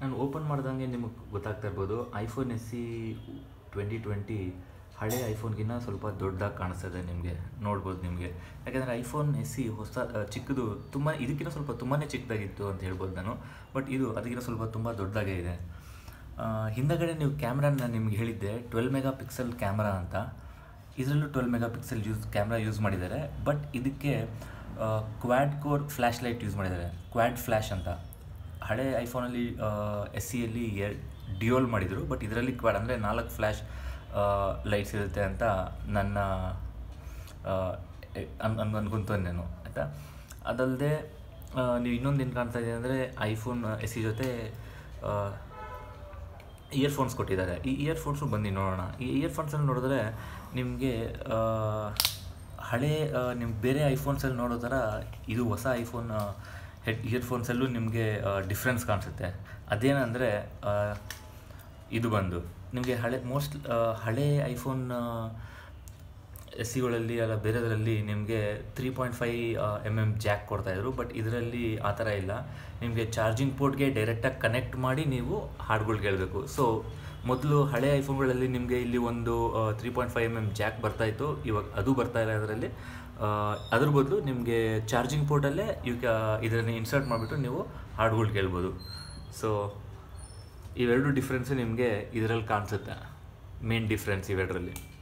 ನಾನು ಓಪನ್ ಮಾಡ್ದಂಗೆ ನಿಮಗೆ ಗೊತ್ತಾಗ್ತಾ ಇರ್ಬೋದು iPhone S E twenty twenty ಹಳೆ ಐಫೋನ್ಗಿನ್ನ ಸ್ವಲ್ಪ ದೊಡ್ಡದಾಗಿ ಕಾಣಿಸ್ತದೆ ನಿಮಗೆ ನೋಡ್ಬೋದು ನಿಮಗೆ ಯಾಕೆಂದರೆ ಐಫೋನ್ ಎಸ್ ಸಿ ಹೊಸ ಆ, ಚಿಕ್ಕದು ತುಂಬ ಇದಕ್ಕಿಂತ ಸ್ವಲ್ಪ ತುಂಬಾ ಚಿಕ್ಕದಾಗಿತ್ತು ಅಂತ ಹೇಳ್ಬೋದು ನಾನು ಬಟ್ ಇದು ಅದಕ್ಕಿಂತ ಸ್ವಲ್ಪ ತುಂಬ ದೊಡ್ಡದಾಗೇ ಇದೆ ಆ, ಹಿಂದಗಡೆ ನೀವು ಕ್ಯಾಮ್ರಾ ನಾನು ನಿಮ್ಗೆ ಹೇಳಿದ್ದೆ ಟ್ವೆಲ್ ಮೆಗಾ ಪಿಕ್ಸೆಲ್ ಕ್ಯಾಮ್ರಾ ಅಂತ ಇದರಲ್ಲೂ twelve mega pixel use camera use ಮಾಡಿದ್ದಾರೆ ಬಟ್ ಇದಕ್ಕೆ quad core flash light use ಮಾಡಿದ್ದಾರೆ ಕ್ವಾಡ್ ಫ್ಲ್ಯಾಶ್ ಅಂತ ಹಳೆ ಐಫೋನಲ್ಲಿ ಎಸ್ ಸಿಯಲ್ಲಿ ಡಿಯೋಲ್ ಮಾಡಿದರು ಬಟ್ ಇದರಲ್ಲಿ ಕ್ವಾಡ್ ಅಂದರೆ ನಾಲ್ಕು ಫ್ಲ್ಯಾಶ್ ಲೈಟ್ಸ್ ಇರುತ್ತೆ ಅಂತ ನನ್ನ ಅನ್ ಅನ್ ಅನ್ಕೊಂತೇನೆ ನಾನು ಆಯಿತಾ ಅದಲ್ಲದೆ ನೀವು ಇನ್ನೊಂದು ಏನು ಕಾಣ್ತಾ ಇದೆ ಅಂದರೆ ಐಫೋನ್ ಎಸ್ ಸಿ ಜೊತೆ ಇಯರ್ಫೋನ್ಸ್ ಕೊಟ್ಟಿದ್ದಾರೆ ಈ ಇಯರ್ಫೋನ್ಸು ಬಂದು ನೋಡೋಣ ಈ ಇಯರ್ಫೋನ್ಸಲ್ಲಿ ನೋಡಿದ್ರೆ ನಿಮಗೆ ಹಳೆ ನಿಮ್ಗೆ ಬೇರೆ ಐಫೋನ್ಸಲ್ಲಿ ನೋಡೋ ಥರ ಇದು ಹೊಸ ಐಫೋನ್ ಹೆಡ್ ಇಯರ್ಫೋನ್ಸಲ್ಲೂ ನಿಮಗೆ ಡಿಫ್ರೆನ್ಸ್ ಕಾಣಿಸುತ್ತೆ ಅದೇನಂದರೆ ಇದು ಬಂದು ನಿಮಗೆ ಹಳೆ ಮೋಸ್ಟ್ ಹಳೆ ಐಫೋನ್ ಎಸ್ ಸಿಗಳಲ್ಲಿ ಅಲ್ಲ ಬೇರೆದರಲ್ಲಿ ನಿಮಗೆ three point five M M jack ಕೊಡ್ತಾಯಿದ್ರು ಬಟ್ ಇದರಲ್ಲಿ ಆ ಥರ ಇಲ್ಲ ನಿಮಗೆ ಚಾರ್ಜಿಂಗ್ ಪೋರ್ಟ್ಗೆ ಡೈರೆಕ್ಟಾಗಿ ಕನೆಕ್ಟ್ ಮಾಡಿ ನೀವು ಹಾಡುಗಳು ಕೇಳಬೇಕು ಸೊ ಮೊದಲು ಹಳೆ ಐಫೋನ್ಗಳಲ್ಲಿ ನಿಮಗೆ ಇಲ್ಲಿ ಒಂದು three point five M M jack ಬರ್ತಾಯಿತ್ತು ಇವಾಗ ಅದು ಬರ್ತಾ ಇಲ್ಲ ಅದರಲ್ಲಿ ಅದ್ರ ಬದಲು ನಿಮಗೆ ಚಾರ್ಜಿಂಗ್ ಪೋರ್ಟಲ್ಲೇ ಈಗ ಇದನ್ನು ಇನ್ಸರ್ಟ್ ಮಾಡಿಬಿಟ್ಟು ನೀವು ಹಾಡುಗಳು ಕೇಳ್ಬೋದು ಸೊ ಇವೆರಡು ಡಿಫ್ರೆನ್ಸು ನಿಮಗೆ ಇದರಲ್ಲಿ ಕಾಣಿಸುತ್ತೆ ಮೇನ್ ಡಿಫ್ರೆನ್ಸ್ ಇವೆರಡರಲ್ಲಿ